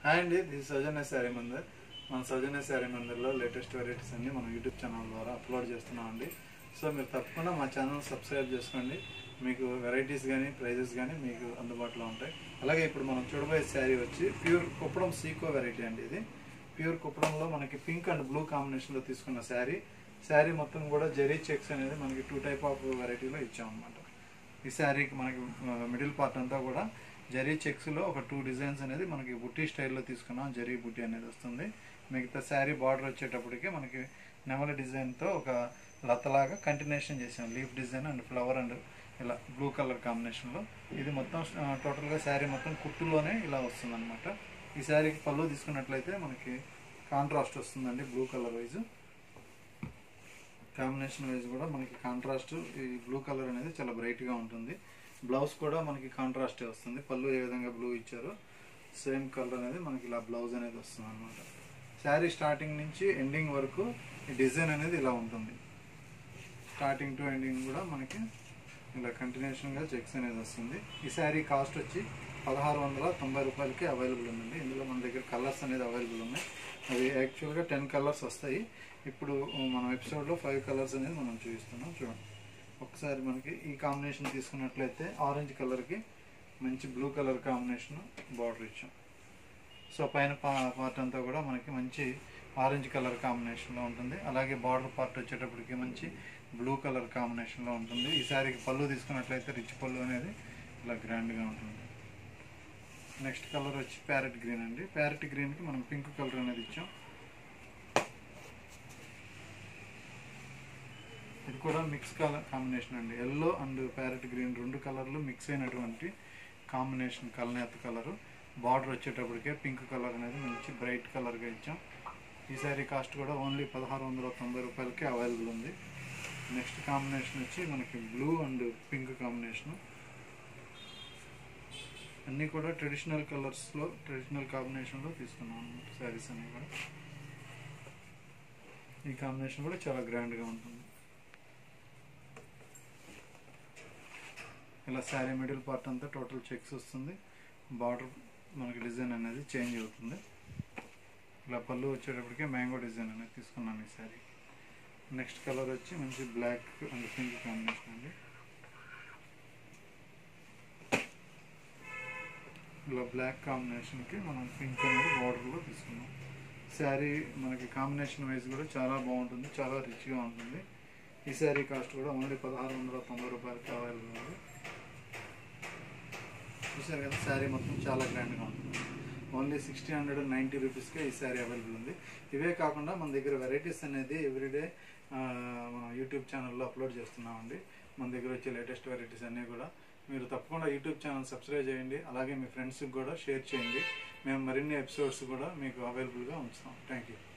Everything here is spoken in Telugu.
హాయ్ అండి దిస్ సౌజన్య శారీ మందిర్ మన సౌజన్య శారీ మందిర్లో లేటెస్ట్ వెరైటీస్ అన్ని మన యూట్యూబ్ ఛానల్ ద్వారా అప్లోడ్ చేస్తున్నామండి సో మీరు తప్పకుండా మా ఛానల్ సబ్స్క్రైబ్ చేసుకోండి మీకు వెరైటీస్ కానీ ప్రైజెస్ కానీ మీకు అందుబాటులో ఉంటాయి అలాగే ఇప్పుడు మనం చూడబోయే శారీ వచ్చి ప్యూర్ కుప్పడం సీకో వెరైటీ అండి ఇది ప్యూర్ కుప్పడంలో మనకి పింక్ అండ్ బ్లూ కాంబినేషన్లో తీసుకున్న శారీ శారీ మొత్తం కూడా జెరీ చెక్స్ అనేది మనకి టూ టైప్ ఆఫ్ వెరైటీలో ఇచ్చామన్నమాట ఈ శారీకి మనకి మిడిల్ పార్ట్ అంతా కూడా జరీ చెక్స్లో ఒక టూ డిజైన్స్ అనేది మనకి బుట్టి స్టైల్లో తీసుకున్నాం జరీ బుట్టి అనేది వస్తుంది మిగతా శారీ బార్డర్ వచ్చేటప్పటికి మనకి నెమలి డిజైన్తో ఒక లతలాగా కంటిన్యూషన్ చేసాం leaf design and flower and ఇలా బ్లూ కలర్ కాంబినేషన్లో ఇది మొత్తం ఆ, టోటల్గా శారీ మొత్తం కుట్టులోనే ఇలా వస్తుంది అనమాట ఈ శారీకి పళ్ళు తీసుకున్నట్లయితే మనకి కాంట్రాస్ట్ వస్తుందండి blue colour wise combination wise కూడా మనకి కాంట్రాస్ట్ ఈ బ్లూ కలర్ అనేది చాలా బ్రైట్గా ఉంటుంది బ్లౌజ్ కూడా మనకి కాంట్రాస్టే వస్తుంది పళ్ళు ఏ విధంగా బ్లూ ఇచ్చారో సేమ్ కలర్ అనేది మనకి ఇలా బ్లౌజ్ అనేది వస్తుంది అనమాట శారీ స్టార్టింగ్ నుంచి ఎండింగ్ వరకు ఈ డిజైన్ అనేది ఇలా ఉంటుంది స్టార్టింగ్ టు ఎండింగ్ కూడా మనకి ఇలా కంటిన్యూషన్గా చెక్స్ అనేది వస్తుంది ఈ శారీ కాస్ట్ వచ్చి పదహారు వందల తొంభై రూపాయలకి అవైలబుల్ ఉందండి ఇందులో మన దగ్గర కలర్స్ అనేది అవైలబుల్ ఉన్నాయి అవి యాక్చువల్గా టెన్ కలర్స్ వస్తాయి ఇప్పుడు మన ఎపిసోడ్లో ఫైవ్ కలర్స్ అనేది మనం చూపిస్తున్నాం చూడండి ఒకసారి మనకి ఈ కాంబినేషన్ తీసుకున్నట్లయితే ఆరెంజ్ కలర్కి మంచి బ్లూ కలర్ కాంబినేషన్ బార్డర్ ఇచ్చాం సో పైన పా- పార్ట్ అంతా కూడా మనకి మంచి ఆరెంజ్ కలర్ కాంబినేషన్లో ఉంటుంది అలాగే బార్డర్ పార్ట్ వచ్చేటప్పటికి మంచి బ్లూ కలర్ కాంబినేషన్లో ఉంటుంది ఈ శారీకి పళ్ళు తీసుకున్నట్లయితే రిచ్ పళ్ళు అనేది ఇలా గ్రాండ్గా ఉంటుంది నెక్స్ట్ కలర్ వచ్చి ప్యారెట్ గ్రీన్ అండి ప్యారెట్ గ్రీన్కి మనం పింక్ కలర్ అనేది ఇచ్చాం ఇది కూడా మిక్స్ కలర్ కాంబినేషన్ అండి ఎల్లో అండ్ ప్యారెట్ గ్రీన్ రెండు కలర్లు మిక్స్ అయినటువంటి కాంబినేషన్ కలనేత కలరు బార్డర్ వచ్చేటప్పటికే పింక్ కలర్ అనేది మంచి బ్రైట్ కలర్గా ఇచ్చాం ఈ శారీ కాస్ట్ కూడా ఓన్లీ పదహారు వందల తొంభై రూపాయలకి అవైలబుల్ ఉంది నెక్స్ట్ కాంబినేషన్ వచ్చి మనకి బ్లూ అండ్ పింక్ కాంబినేషను అన్నీ కూడా ట్రెడిషనల్ కలర్స్లో ట్రెడిషనల్ కాంబినేషన్లో తీసుకున్నాం అనమాట శారీస్ అన్నీ కూడా ఈ కాంబినేషన్ కూడా చాలా గ్రాండ్గా ఉంటుంది ఇలా శారీ మిడిల్ పార్ట్ అంతా టోటల్ చెక్స్ వస్తుంది బార్డర్ మనకి డిజైన్ అనేది చేంజ్ అవుతుంది ఇలా పళ్ళు వచ్చేటప్పటికే మ్యాంగో డిజైన్ అనేది తీసుకున్నాను ఈ శారీ నెక్స్ట్ కలర్ వచ్చి మంచి బ్లాక్ అండ్ పింక్ కాంబినేషన్ అండి ఇలా బ్లాక్ కాంబినేషన్కి మనం పింక్ అనేది బార్డర్లో తీసుకున్నాం శారీ మనకి కాంబినేషన్ వైజ్ కూడా చాలా బాగుంటుంది చాలా రిచ్గా ఉంటుంది ఈ శారీ కాస్ట్ కూడా ఓన్లీ పదహారు వందల తొంభై రూపాయలకి అవైలబుల్ ఉంది చూసారు కదా శారీ మొత్తం చాలా గ్రాండ్గా ఉంటుంది ఓన్లీ సిక్స్టీ హండ్రెడ్ నైంటీ రూపీస్కే ఈ శారీ అవైలబుల్ ఉంది ఇవే కాకుండా మన దగ్గర వెరైటీస్ అనేది ఎవ్రీడే మన యూట్యూబ్ ఛానల్లో అప్లోడ్ చేస్తున్నామండి మన దగ్గర వచ్చే లేటెస్ట్ వెరైటీస్ అన్నీ కూడా మీరు తప్పకుండా యూట్యూబ్ ఛానల్ సబ్స్క్రైబ్ చేయండి అలాగే మీ ఫ్రెండ్స్కి కూడా షేర్ చేయండి మేము మరిన్ని ఎపిసోడ్స్ కూడా మీకు అవైలబుల్గా ఉంచుతాం థ్యాంక్ యూ